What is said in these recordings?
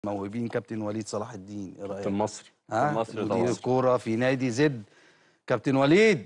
موهوبين كابتن وليد صلاح الدين ايه رايك كابتن مصري ها كابتن مصري مدير طبعا الكوره في نادي زد كابتن وليد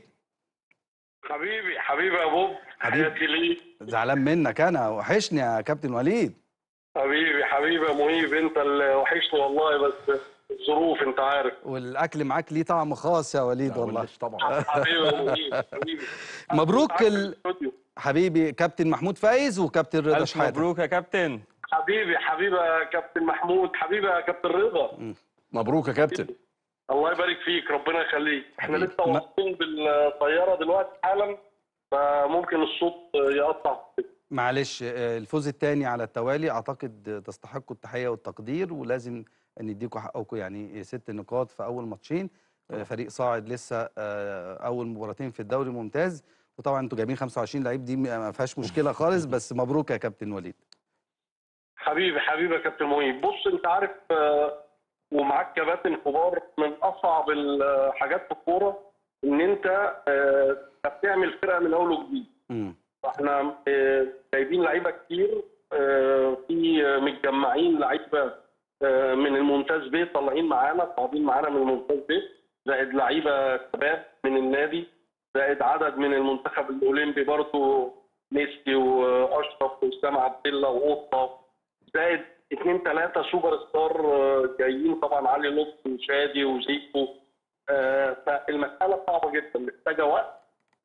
حبيبي حبيبي يا بوب حبيبي. حياتي ليك زعلان منك انا وحشني يا كابتن وليد حبيبي حبيبي يا مهيب انت اللي وحشني والله بس الظروف انت عارف والاكل معاك ليه طعم خاص يا وليد لا، والله قولش طبعا حبيبي يا مهيب حبيبي مبروك معاك في ال- الاستوديو. حبيبي كابتن محمود فايز وكابتن رضا الف شحاته مبروك يا كابتن حبيبي حبيبي يا كابتن محمود حبيبي يا كابتن رضا مبروك يا كابتن الله يبارك فيك ربنا يخليك احنا حبيبي. لسه ما- واقفين بالطياره دلوقتي حالا فممكن الصوت يقطع معلش آه، الفوز الثاني على التوالي اعتقد تستحقوا التحيه والتقدير ولازم نديكوا حقكم يعني ست نقاط في اول ماتشين آه، فريق صاعد لسه آه، اول مباراتين في الدوري ممتاز وطبعا انتوا جايبين 25 لعيب دي ما فيهاش مشكله خالص بس مبروك يا كابتن وليد حبيبي حبيبي يا كابتن مهيب بص انت عارف آه، ومعاك كباتن كبار من اصعب الحاجات في الكوره ان انت آه، بتعمل فرقه من اول وجديد امم فاحنا آه، جايبين لعيبه كتير آه، في آه، متجمعين لعيبه آه، من الممتاز بيه طالعين معانا صاعدين معانا من الممتاز بيه زائد لعيبه شباب من النادي زائد عدد من المنتخب الاولمبي برضه ميسي واشرف واسلام عبد الله وقطه زائد اثنين ثلاثه سوبر ستار آه، جايين طبعا علي لطفي وشادي وزيكو آه، فالمساله صعبه جدا محتاجه وقت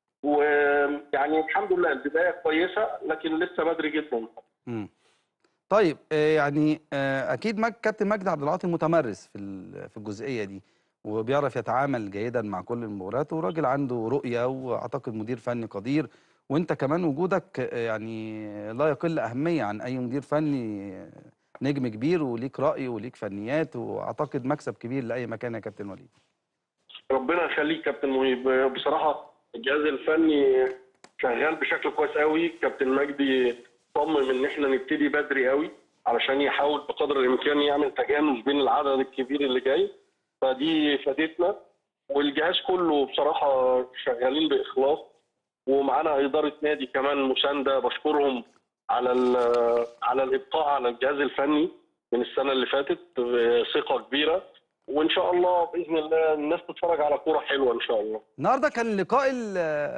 ويعني الحمد لله البدايه كويسه لكن لسه بدري جدا امم طيب آه، يعني آه، اكيد مج... كابتن مجدي عبد العاطي متمرس في ال- في الجزئيه دي وبيعرف يتعامل جيدا مع كل المباريات وراجل عنده رؤيه واعتقد مدير فني قدير وانت كمان وجودك آه، يعني لا يقل اهميه عن اي مدير فني آه، نجم كبير وليك راي وليك فنيات واعتقد مكسب كبير لاي مكان يا كابتن وليد ربنا يخليك كابتن مهيب بصراحه الجهاز الفني شغال بشكل كويس قوي كابتن مجدي صمم ان احنا نبتدي بدري قوي علشان يحاول بقدر الامكان يعمل تجانس بين العدد الكبير اللي جاي فدي فادتنا والجهاز كله بصراحه شغالين باخلاص ومعانا اداره نادي كمان مسانده بشكرهم على ال- على الابقاء على الجهاز الفني من السنه اللي فاتت ثقه كبيره وان شاء الله باذن الله الناس تتفرج على كوره حلوه ان شاء الله النهارده كان لقاء ال-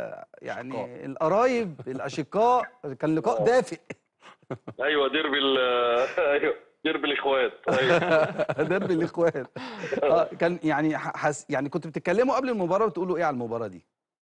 يعني القرايب الاشقاء كان لقاء دافئ ايوه ديربي ال- ايوه ديربي الاخوات ايوه دربي الاخوات اه كان يعني ح- حس يعني كنتوا بتتكلموا قبل المباراه وتقولوا ايه على المباراه دي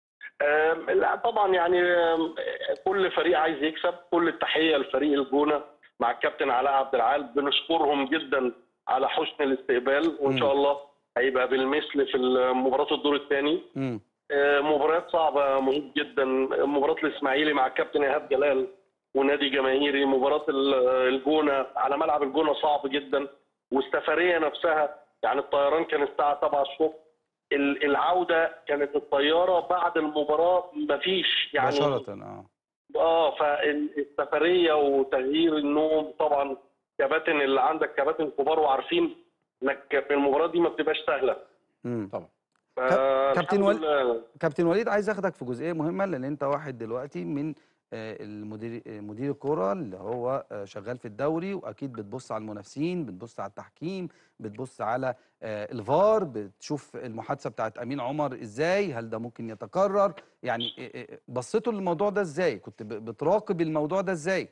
آم، لا طبعا يعني آم، كل فريق عايز يكسب كل التحيه لفريق الجونه مع الكابتن علاء عبد العال بنشكرهم جدا على حسن الاستقبال وان مم. شاء الله هيبقى بالمثل في مباراه الدور الثاني امم آه، مباريات صعبة مهم جدا مباراة الإسماعيلي مع الكابتن إيهاب جلال ونادي جماهيري مباراة ال- الجونة على ملعب الجونة صعب جدا والسفرية نفسها يعني الطيران كان الساعة 7 الصبح ال- العودة كانت الطيارة بعد المباراة مفيش يعني مباشره اه اه فالسفرية وتغيير النوم طبعا كباتن اللي عندك كباتن كبار وعارفين انك في المباراة دي ما بتبقاش سهلة امم طبعا فالحمد كابتن ول- لله. كابتن وليد عايز اخدك في جزئيه مهمه لان انت واحد دلوقتي من آه، المدير آه، مدير الكوره اللي هو آه، شغال في الدوري واكيد بتبص على المنافسين بتبص على التحكيم بتبص على آه، الفار بتشوف المحادثه بتاعت امين عمر ازاي هل ده ممكن يتكرر يعني آه، آه، بصيتوا للموضوع ده ازاي كنت ب- بتراقب الموضوع ده ازاي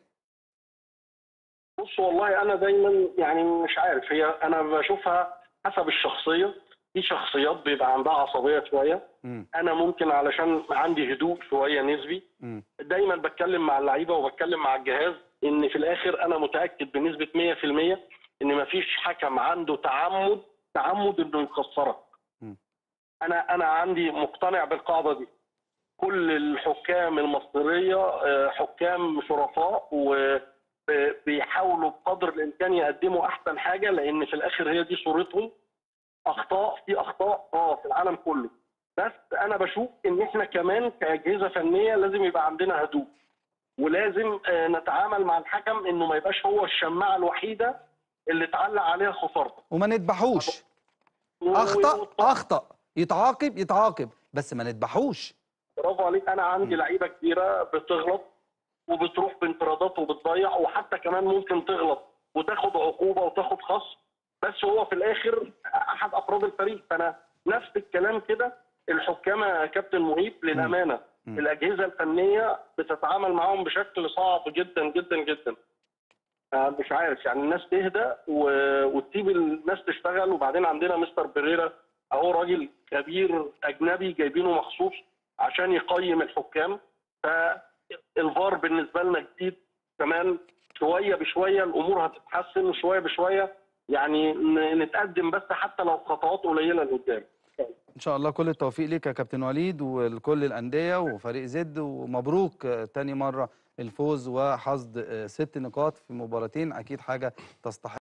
بص والله انا دايما يعني مش عارف هي انا بشوفها حسب الشخصيه في شخصيات بيبقى عندها عصبيه شويه امم انا ممكن علشان عندي هدوء شويه نسبي امم دايما بتكلم مع اللعيبه وبتكلم مع الجهاز ان في الاخر انا متاكد بنسبه 100% ان مفيش حكم عنده تعمد تعمد انه يخسرك مم. انا انا عندي مقتنع بالقاعده دي كل الحكام المصريه آه، حكام شرفاء وبيحاولوا بقدر الامكان يقدموا احسن حاجه لان في الاخر هي دي صورتهم اخطاء في اخطاء اه في العالم كله بس انا بشوف ان احنا كمان كاجهزه فنيه لازم يبقى عندنا هدوء ولازم آه، نتعامل مع الحكم انه ما يبقاش هو الشماعه الوحيده اللي اتعلق عليها خسارته وما نذبحوش و- اخطا و- اخطا يتعاقب يتعاقب بس ما نذبحوش برافو عليك انا عندي لعيبه كتيره بتغلط وبتروح بانفرادات وبتضيع وحتى كمان ممكن تغلط وتاخد عقوبه وتاخد خصم بس هو في الاخر احد افراد الفريق فانا نفس الكلام كده الحكام يا كابتن مهيب للامانه مم. الاجهزه الفنيه بتتعامل معاهم بشكل صعب جدا جدا جدا آه، مش عارف يعني الناس تهدى و- وتسيب الناس تشتغل وبعدين عندنا مستر بيريرا اهو راجل كبير اجنبي جايبينه مخصوص عشان يقيم الحكام فالفار بالنسبه لنا جديد كمان شويه بشويه الامور هتتحسن وشويه بشويه يعني ن- نتقدم بس حتى لو خطوات قليله لقدام ان شاء الله كل التوفيق ليك يا كابتن وليد ولكل الانديه وفريق زد ومبروك آه، تاني مره الفوز وحصد آه، ست نقاط في مباراتين اكيد حاجه تستحق